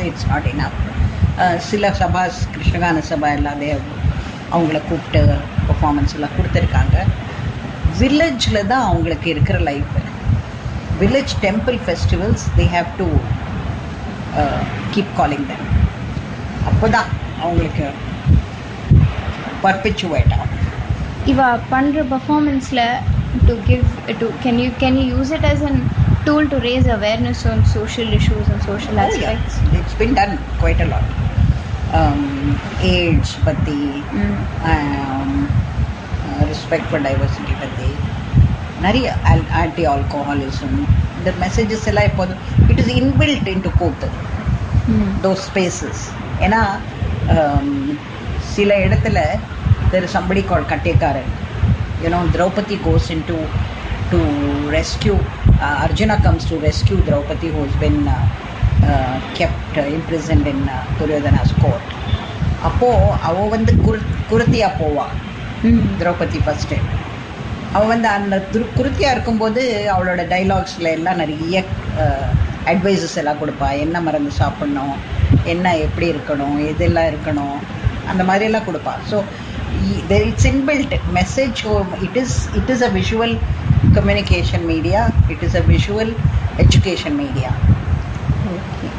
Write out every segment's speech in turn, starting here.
Obviously it's not enough சில சபாஸ் கிருஷ்ணகான சபா எல்லாமே அவங்கள கூப்பிட்டு பர்ஃபார்மன்ஸ் எல்லாம் கொடுத்துருக்காங்க வில்லேஜில் தான் அவங்களுக்கு இருக்கிற life village temple festivals they have to keep calling them அப்போ தான் அவங்களுக்கு பர்பிச்சுவேட் ஆகும் இவ பண்ணுற பர்ஃபார்மன்ஸில் to give to can you can you use it as an tool to raise awareness on social issues and social Oh, yeah. Aspects It's been done quite a lot. Um, AIDS பற்றி respect for diversity பற்றி நிறைய anti alcoholism இந்த messages எல்லாம் இப்போது it is inbuilt in to கூத்து those spaces ஏன்னா um, சில இடத்துல தெர் சம்படி கால் கட்டேக்காரன் you know Draupadi goes in to to rescue Arjuna comes to rescue Draupadi who's been kept imprisoned in Duryodhana's court அப்போது அவள் வந்து குரு குருத்தியாக போவாள் திரௌபதி ஃபஸ்ட்டு அவள் வந்து அந்த துரு குருத்தியாக இருக்கும்போது அவளோட டைலாக்ஸில் எல்லாம் நிறைய அட்வைசஸ் எல்லாம் கொடுப்பா என்ன மருந்து சாப்பிட்ணும் என்ன எப்படி இருக்கணும் எதெல்லாம் இருக்கணும் அந்த மாதிரியெல்லாம் கொடுப்பா so it's inbuilt message it is it is a visual communication media it is a visual education media Okay.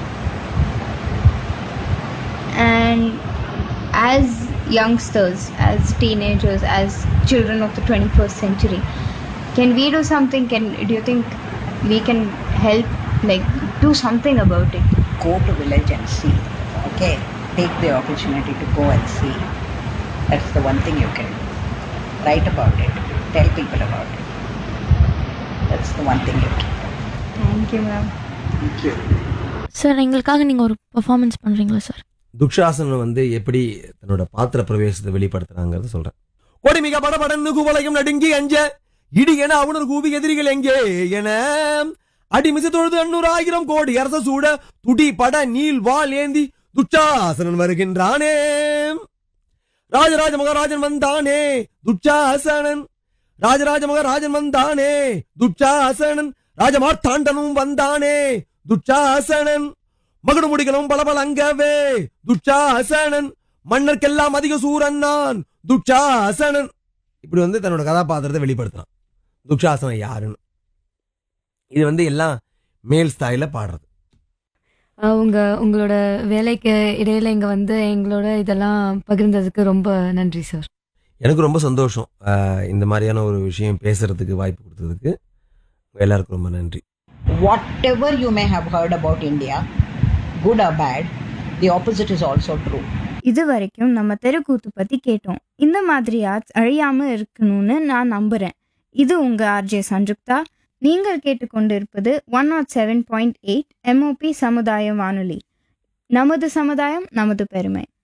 And as youngsters, as teenagers, as children of the 21st century, can we do something? Can do you think we can help, like, do something about it? go to village and see. Okay, take the opportunity to go and see. That's the one thing you can do. Write about it. Tell people about it. That's the one thing you can. Thank you, ma'am. Thank you. Sir எங்களுக்காக நீங்கள் ஒரு performance பண்ணுறீங்களா sir துக்ஷாசனம் வந்து எப்படி தன்னோட பாத்திர பிரவேசத்தை வெளிப்படுத்துறாங்கிறத சொல்றேன் கொடிமிக படபடன்னு குவளையும் நடுங்கி அஞ்ச இடி என அவனர் கூவி எதிரிகள் எங்கே என அடிமிசை தொழுது அன்னூறு ஆயிரம் கோடி அரச சூட துடி பட நீல் வால் ஏந்தி துச்சாசனன் வருகின்றானே ராஜராஜ மகாராஜன் வந்தானே துச்சாசனன் ராஜராஜ மகாராஜன் வந்தானே துச்சாசனன் ராஜமார்த்தாண்டனும் வந்தானே துச்சாசனன் மகுடு முடிகளும் பளபளங்கவே துச்சாசனன் மன்னர்க்கெல்லாம் அதிக சூரன் நான் துச்சாசனன் இப்படி வந்து தன்னோட கதாபாத்திரத்தை வெளிப்படுத்தினான் துச்சாசனன் யாருன்னு இது வந்து எல்லாம் மேல் ஸ்தாயில பாடுறது உங்க உங்களோட வேலைக்கு இடையில இங்க வந்து எங்களோட இதெல்லாம் பகிர்ந்ததுக்கு ரொம்ப நன்றி சார் எனக்கு ரொம்ப சந்தோஷம் ஆஹ் இந்த மாதிரியான ஒரு விஷயம் பேசுறதுக்கு வாய்ப்பு கொடுத்ததுக்கு உங்க எல்லாருக்கும் ரொம்ப நன்றி Whatever you may have heard about India, good or bad, the opposite is also true. இது வரைக்கும் நம்ம தெருக்கூத்து பற்றி கேட்டோம் இந்த மாதிரி ஆர்ட்ஸ் அழியாமல் இருக்கணும்னு நான் நம்புகிறேன் இது உங்கள் ஆர்ஜே சஞ்சுக்தா நீங்கள் கேட்டுக்கொண்டிருப்பது one not seven point eight MOP சமுதாய வானொலி நமது சமுதாயம் நமது பெருமை